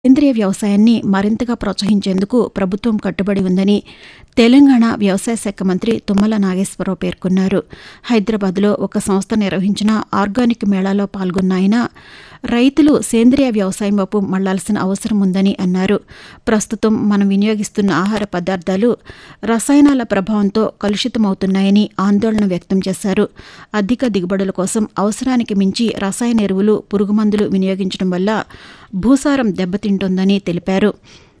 సేంద్రియ వ్యవసాయాన్ని మరింతగా ప్రోత్సహించేందుకు ప్రభుత్వం కట్టుబడి ఉందని తెలంగాణ వ్యవసాయ శాఖ మంత్రి తుమ్మల నాగేశ్వరరావు పేర్కొన్నారు హైదరాబాద్లో ఒక సంస్థ నిర్వహించిన ఆర్గానిక్ మేళాలో పాల్గొన్న ఆయన రైతులు సేంద్రియ వ్యవసాయం వైపు మళ్లాల్సిన అవసరం ఉందని అన్నారు ప్రస్తుతం మనం వినియోగిస్తున్న ఆహార పదార్థాలు రసాయనాల ప్రభావంతో కలుషితమవుతున్నాయని ఆందోళన వ్యక్తం చేశారు అధిక దిగుబడుల కోసం అవసరానికి మించి రసాయన ఎరువులు పురుగుమందులు వినియోగించడం వల్ల భూసారం దెబ్బతింటోందని తెలిపారు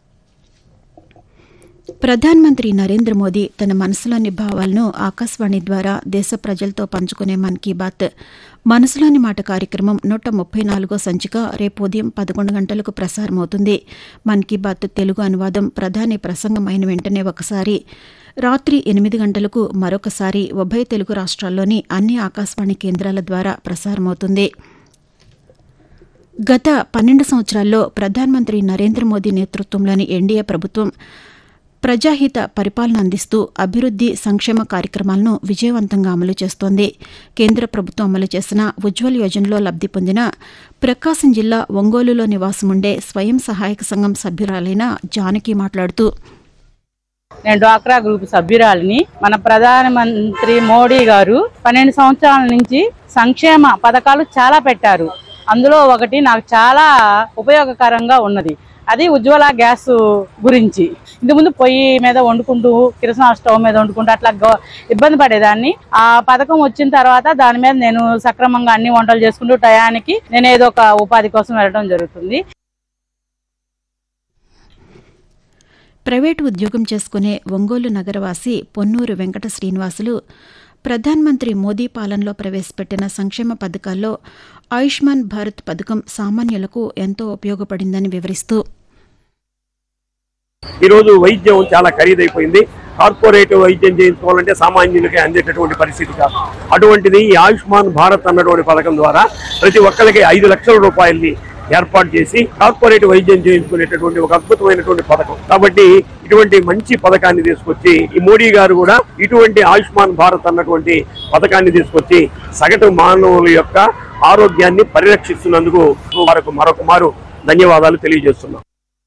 ప్రధానమంత్రి నరేంద్ర మోదీ తన మనసులోని భావాలను ఆకాశవాణి ద్వారా దేశ ప్రజలతో పంచుకునే మన్ కీ బాత్ మనసులోని మాట కార్యక్రమం నూట ముప్పై నాలుగో సంచిక రేపు ఉదయం పదకొండు గంటలకు ప్రసారమవుతుంది మన్ కీ బాత్ తెలుగు అనువాదం ప్రధాని ప్రసంగం అయిన వెంటనే ఒకసారి రాత్రి ఎనిమిది గంటలకు మరొకసారి ఉభయ తెలుగు రాష్ట్రాల్లోని అన్ని ఆకాశవాణి కేంద్రాల ద్వారా ప్రసారమవుతుంది గత పన్నెండు సంవత్సరాల్లో ప్రధానమంత్రి నరేంద్ర మోదీ నేతృత్వంలోని ఎన్డీఏ ప్రభుత్వం ప్రజాహిత పరిపాలన అందిస్తూ అభివృద్ది సంక్షేమ కార్యక్రమాలను విజయవంతంగా అమలు చేస్తోంది కేంద్ర ప్రభుత్వం అమలు చేసిన ఉజ్వల్ యోజనలో లబ్ది పొందిన ప్రకాశం జిల్లా ఒంగోలులో నివాసముండే స్వయం సహాయక సంఘం సభ్యురాలైన జానకి మాట్లాడుతూ నేను డ్వాక్రా గ్రూప్ సభ్యురాలిని మన ప్రధానమంత్రి మోడీ గారు పన్నెండు సంవత్సరాల నుంచి సంక్షేమ పథకాలు చాలా పెట్టారు అందులో ఒకటి నాకు చాలా ఉపయోగకరంగా ఉన్నది అది ఉజ్వల గ్యాస్ గురించి ఇంతకుముందు పొయ్యి మీద వండుకుంటూ కిరసన స్టవ్ మీద వండుకుంటూ అట్లా గ- ఇబ్బంది పడేదాన్ని ఆ పథకం వచ్చిన తర్వాత దాని మీద నేను సక్రమంగా అన్ని వంటలు చేసుకుంటూ టయానికి నేను ఏదో ఒక ఉపాధి కోసం వెళ్ళడం జరుగుతుంది ప్రైవేటు ఉద్యోగం చేసుకునే ఒంగోలు నగరవాసి పొన్నూరు వెంకట శ్రీనివాసులు ప్రధానమంత్రి మోదీ పాలనలో ప్రవేశపెట్టిన సంక్షేమ పథకాల్లో ఆయుష్మాన్ భారత్ పథకం సామాన్యులకు ఎంతో ఉపయోగపడిందని వివరిస్తూ ఈ రోజు వైద్యం చాలా ఖరీదైపోయింది కార్పొరేట్ వైద్యం చేయించుకోవాలంటే సామాన్యులకి అందేటటువంటి పరిస్థితి కాదు అటువంటిది ఈ ఆయుష్మాన్ భారత్ అన్నటువంటి పథకం ద్వారా ప్రతి ఒక్కరికి ఐదు లక్షల రూపాయల్ని ఏర్పాటు చేసి కార్పొరేట్ వైద్యం చేయించుకునేటటువంటి ఒక అద్భుతమైనటువంటి పథకం కాబట్టి ఇటువంటి మంచి పథకాన్ని తీసుకొచ్చి ఈ మోడీ గారు కూడా ఇటువంటి ఆయుష్మాన్ భారత్ అన్నటువంటి పథకాన్ని తీసుకొచ్చి సగటు మానవుల యొక్క ఆరోగ్యాన్ని పరిరక్షిస్తున్నందుకు వారికి మరొక మారు ధన్యవాదాలు తెలియజేస్తున్నాం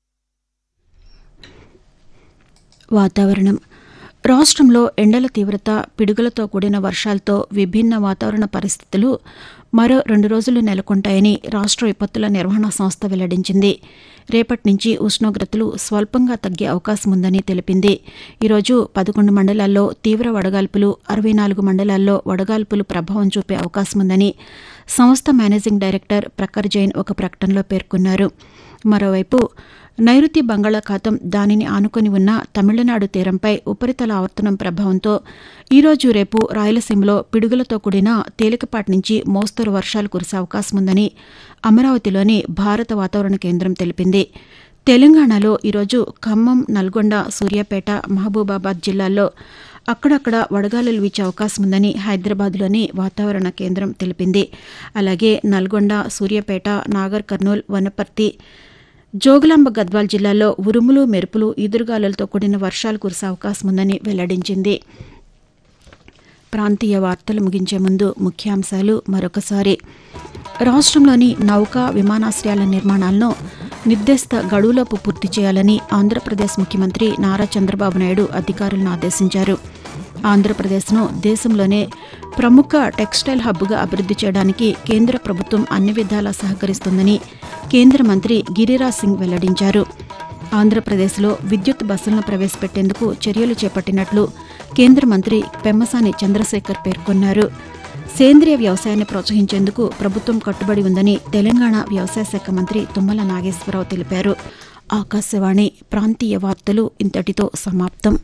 వాతావరణం రాష్ట్రంలో ఎండల తీవ్రత పిడుగులతో కూడిన వర్షాలతో విభిన్న వాతావరణ పరిస్థితులు మరో రెండు రోజులు నెలకొంటాయని రాష్ట్ర విపత్తుల నిర్వహణ సంస్థ వెల్లడించింది రేపటి నుంచి ఉష్ణోగ్రతలు స్వల్పంగా తగ్గే అవకాశం ఉందని తెలిపింది ఈరోజు పదకొండు మండలాల్లో తీవ్ర వడగాల్పులు అరవై నాలుగు మండలాల్లో వడగాల్పులు ప్రభావం చూపే అవకాశం ఉందని సంస్థ మేనేజింగ్ డైరెక్టర్ ప్రఖర్ జైన్ ఒక ప్రకటనలో పేర్కొన్నారు మరోవైపు నైరుతి బంగాళాఖాతం దానిని ఆనుకొని ఉన్న తమిళనాడు తీరంపై ఉపరితల ఆవర్తనం ప్రభావంతో ఈరోజు రేపు రాయలసీమలో పిడుగులతో కూడిన తేలికపాటి నుంచి మోస్తరు వర్షాలు కురిసే అవకాశం ఉందని అమరావతిలోని భారత వాతావరణ కేంద్రం తెలిపింది తెలంగాణలో ఈరోజు ఖమ్మం నల్గొండ సూర్యాపేట మహబూబాబాద్ జిల్లాల్లో అక్కడక్కడ వడగాలులు వీచే అవకాశం ఉందని హైదరాబాద్లోని వాతావరణ కేంద్రం తెలిపింది అలాగే నల్గొండ సూర్యాపేట నాగర్ కర్నూల్ వనపర్తి జోగులాంబ గద్వాల్ జిల్లాలో ఉరుములు మెరుపులు ఈదురుగాలులతో కూడిన వర్షాలు కురిసే అవకాశం ఉందని వెల్లడించింది ప్రాంతీయ వార్తలు ముగించే ముందు ముఖ్యాంశాలు మరొకసారి రాష్ట్రంలోని నౌకా విమానాశ్రయాల నిర్మాణాలను నిర్దేశిత గడువులోపు పూర్తి చేయాలని ఆంధ్రప్రదేశ్ ముఖ్యమంత్రి నారా చంద్రబాబు నాయుడు అధికారులను ఆదేశించారు ఆంధ్రప్రదేశ్ను దేశంలోనే ప్రముఖ టెక్స్టైల్ హబ్గా అభివృద్ది చేయడానికి కేంద్ర ప్రభుత్వం అన్ని విధాలా సహకరిస్తుందని కేంద్ర మంత్రి గిరిరాజ్ సింగ్ వెల్లడించారు ఆంధ్రప్రదేశ్లో విద్యుత్ బస్సులను ప్రవేశపెట్టేందుకు చర్యలు చేపట్టినట్లు కేంద్ర మంత్రి పెమ్మసాని చంద్రశేఖర్ పేర్కొన్నారు సేంద్రియ వ్యవసాయాన్ని ప్రోత్సహించేందుకు ప్రభుత్వం కట్టుబడి ఉందని తెలంగాణ వ్యవసాయ శాఖ మంత్రి తుమ్మల నాగేశ్వరరావు తెలిపారు ఆకాశవాణి ప్రాంతీయ వార్తలు ఇంతటితో సమాప్తం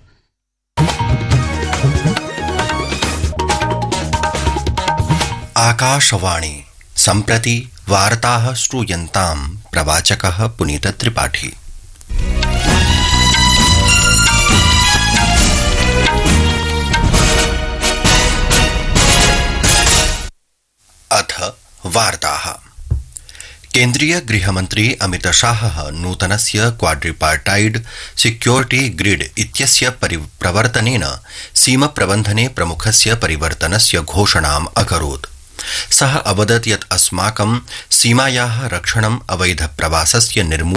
आकाशवाणी सम्प्रति वार्ताः श्रूयन्तां प्रवाचकः पुनीतत्रिपाठी अथ वार्ताः केन्द्रीय गृहमन्त्री अमितशाहः नूतनस्य क्वाड्रिपार्टाइड सिक्योरिटी ग्रिड इत्यस्य परि- प्रवर्तनेन सीमप्रबन्धने प्रमुखस्य परिवर्तनस्य घोषणाम् अकरोत् सः अवदत् यत् अस्माकं सीमायाः रक्षणम् अवैधप्रवासस्य निर्मूलनम्